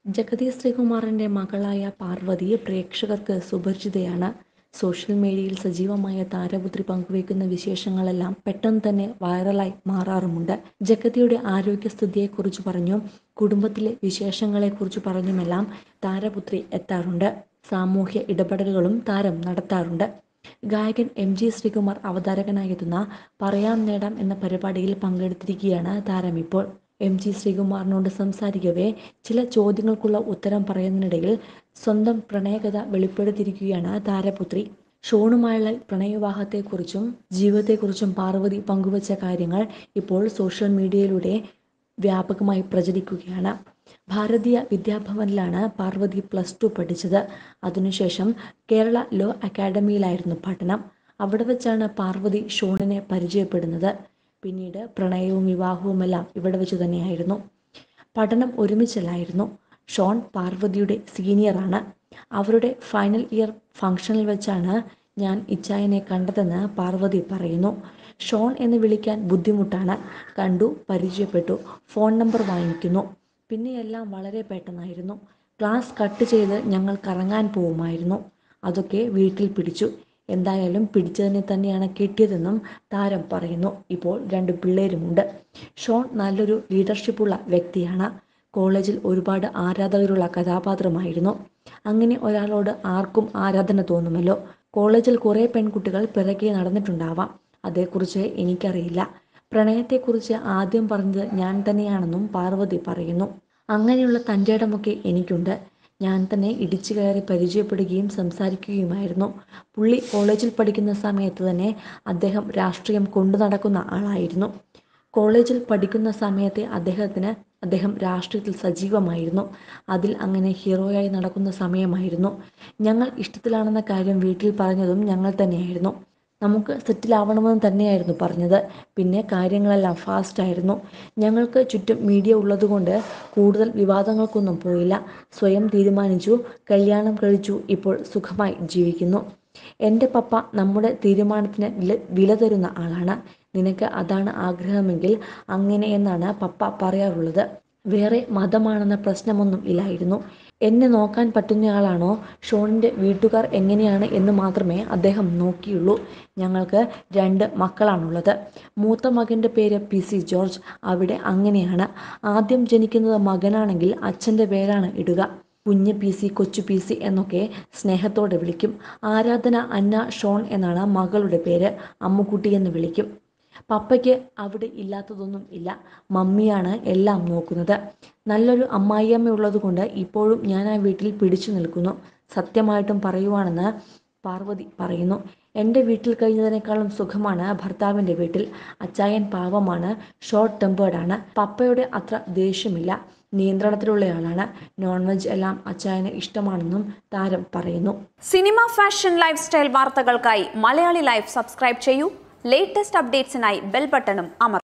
ജഗതി ശ്രീകുമാറിന്റെ മകളായ പാർവതി പ്രേക്ഷകർക്ക് സുപരിചിതയാണ് സോഷ്യൽ മീഡിയയിൽ സജീവമായ താരപുത്രി പങ്കുവയ്ക്കുന്ന വിശേഷങ്ങളെല്ലാം പെട്ടെന്ന് തന്നെ വൈറലായി മാറാറുമുണ്ട് ജഗതിയുടെ ആരോഗ്യസ്ഥിതിയെക്കുറിച്ച് പറഞ്ഞും കുടുംബത്തിലെ വിശേഷങ്ങളെക്കുറിച്ച് പറഞ്ഞുമെല്ലാം താരപുത്രി എത്താറുണ്ട് സാമൂഹ്യ ഇടപെടലുകളും താരം നടത്താറുണ്ട് ഗായകൻ എം ജി ശ്രീകുമാർ അവതാരകനായെത്തുന്ന പറയാം നേടാം എന്ന പരിപാടിയിൽ പങ്കെടുത്തിരിക്കുകയാണ് താരം ഇപ്പോൾ എം ജി ശ്രീകുമാറിനോട് സംസാരിക്കവേ ചില ചോദ്യങ്ങൾക്കുള്ള ഉത്തരം പറയുന്നതിനിടയിൽ സ്വന്തം പ്രണയകഥ വെളിപ്പെടുത്തിയിരിക്കുകയാണ് താരപുത്രി ഷോണുമായുള്ള പ്രണയവിവാഹത്തെക്കുറിച്ചും ജീവിതത്തെക്കുറിച്ചും പാർവതി പങ്കുവച്ച കാര്യങ്ങൾ ഇപ്പോൾ സോഷ്യൽ മീഡിയയിലൂടെ വ്യാപകമായി പ്രചരിക്കുകയാണ് ഭാരതീയ വിദ്യാഭവനിലാണ് പാർവതി പ്ലസ് ടു പഠിച്ചത് അതിനുശേഷം കേരള ലോ അക്കാഡമിയിലായിരുന്നു പഠനം അവിടെ വെച്ചാണ് പാർവതി ഷോണിനെ പരിചയപ്പെടുന്നത് പിന്നീട് പ്രണയവും വിവാഹവുമെല്ലാം ഇവിടെ വെച്ച് തന്നെയായിരുന്നു പഠനം ഒരുമിച്ചല്ലായിരുന്നു ഷോൺ പാർവതിയുടെ സീനിയറാണ് അവരുടെ ഫൈനൽ ഇയർ ഫംഗ്ഷനിൽ വെച്ചാണ് ഞാൻ ഇച്ചായനെ കണ്ടതെന്ന് പാർവതി പറയുന്നു ഷോൺ എന്ന് വിളിക്കാൻ ബുദ്ധിമുട്ടാണ് കണ്ടു പരിചയപ്പെട്ടു ഫോൺ നമ്പർ വാങ്ങിക്കുന്നു പിന്നെ എല്ലാം വളരെ പെട്ടെന്നായിരുന്നു ക്ലാസ് കട്ട് ചെയ്ത് ഞങ്ങൾ കറങ്ങാൻ പോവുമായിരുന്നു അതൊക്കെ വീട്ടിൽ പിടിച്ചു എന്തായാലും പിടിച്ചതിനെ തന്നെയാണ് കിട്ടിയതെന്നും താരം പറയുന്നു ഇപ്പോൾ രണ്ട് പിള്ളേരുമുണ്ട് ഷോൺ നല്ലൊരു ലീഡർഷിപ്പുള്ള വ്യക്തിയാണ് കോളേജിൽ ഒരുപാട് ആരാധകരുള്ള കഥാപാത്രമായിരുന്നു അങ്ങനെ ഒരാളോട് ആർക്കും ആരാധന തോന്നുമല്ലോ കോളേജിൽ കുറേ പെൺകുട്ടികൾ പിറകെ നടന്നിട്ടുണ്ടാവാം അതേക്കുറിച്ച് എനിക്കറിയില്ല പ്രണയത്തെക്കുറിച്ച് ആദ്യം പറഞ്ഞത് ഞാൻ തന്നെയാണെന്നും പാർവതി പറയുന്നു അങ്ങനെയുള്ള തൻ്റെ ഇടമൊക്കെ എനിക്കുണ്ട് ഞാൻ തന്നെ ഇടിച്ചു കയറി പരിചയപ്പെടുകയും സംസാരിക്കുകയുമായിരുന്നു പുള്ളി കോളേജിൽ പഠിക്കുന്ന സമയത്ത് തന്നെ അദ്ദേഹം രാഷ്ട്രീയം കൊണ്ടു നടക്കുന്ന ആളായിരുന്നു കോളേജിൽ പഠിക്കുന്ന സമയത്തെ അദ്ദേഹത്തിന് അദ്ദേഹം രാഷ്ട്രീയത്തിൽ സജീവമായിരുന്നു അതിൽ അങ്ങനെ ഹീറോയായി നടക്കുന്ന സമയമായിരുന്നു ഞങ്ങൾ ഇഷ്ടത്തിലാണെന്ന കാര്യം വീട്ടിൽ പറഞ്ഞതും ഞങ്ങൾ തന്നെയായിരുന്നു നമുക്ക് സെറ്റിലാവണമെന്ന് തന്നെയായിരുന്നു പറഞ്ഞത് പിന്നെ കാര്യങ്ങളെല്ലാം ഫാസ്റ്റായിരുന്നു ഞങ്ങൾക്ക് ചുറ്റും മീഡിയ ഉള്ളതുകൊണ്ട് കൂടുതൽ വിവാദങ്ങൾക്കൊന്നും പോയില്ല സ്വയം തീരുമാനിച്ചു കല്യാണം കഴിച്ചു ഇപ്പോൾ സുഖമായി ജീവിക്കുന്നു എൻ്റെ പപ്പ നമ്മുടെ തീരുമാനത്തിന് വില വില തരുന്ന ആളാണ് നിനക്ക് അതാണ് ആഗ്രഹമെങ്കിൽ അങ്ങനെ എന്നാണ് പപ്പ പറയാറുള്ളത് വേറെ മതമാണെന്ന പ്രശ്നമൊന്നും ഇല്ലായിരുന്നു എന്നെ നോക്കാൻ പറ്റുന്നയാളാണോ ഷോണിൻ്റെ വീട്ടുകാർ എങ്ങനെയാണ് എന്ന് മാത്രമേ അദ്ദേഹം നോക്കിയുള്ളൂ ഞങ്ങൾക്ക് രണ്ട് മക്കളാണുള്ളത് മൂത്ത മകൻ്റെ പേര് പി സി ജോർജ് അവിടെ അങ്ങനെയാണ് ആദ്യം ജനിക്കുന്നത് മകനാണെങ്കിൽ അച്ഛൻ്റെ പേരാണ് ഇടുക കുഞ്ഞ് പി സി കൊച്ചു പി സി എന്നൊക്കെ സ്നേഹത്തോടെ വിളിക്കും ആരാധന അന്ന ഷോൺ എന്നാണ് മകളുടെ പേര് അമ്മുക്കുട്ടി എന്ന് വിളിക്കും പപ്പയ്ക്ക് അവിടെ ഇല്ലാത്തതൊന്നും ഇല്ല മമ്മിയാണ് എല്ലാം നോക്കുന്നത് നല്ലൊരു അമ്മായിയമ്മ ഉള്ളതുകൊണ്ട് ഇപ്പോഴും ഞാൻ ആ വീട്ടിൽ പിടിച്ചു നിൽക്കുന്നു സത്യമായിട്ടും പറയുവാണെന്ന് പാർവതി പറയുന്നു എൻ്റെ വീട്ടിൽ കഴിഞ്ഞതിനേക്കാളും സുഖമാണ് ഭർത്താവിൻ്റെ വീട്ടിൽ അച്ചായൻ പാവമാണ് ഷോർട്ട് ടെമ്പേർഡാണ് പപ്പയുടെ അത്ര ദേഷ്യമില്ല നിയന്ത്രണത്തിലുള്ളയാളാണ് നോൺ വെജ് എല്ലാം അച്ചായന് ഇഷ്ടമാണെന്നും താരം പറയുന്നു സിനിമ ഫാഷൻ ലൈഫ് സ്റ്റൈൽ വാർത്തകൾക്കായി മലയാളി ലൈഫ് സബ്സ്ക്രൈബ് ചെയ്യൂ ലേറ്റസ്റ്റ് അപ്ഡേറ്റ്സിനായി ബെൽ ബട്ടണും അമർ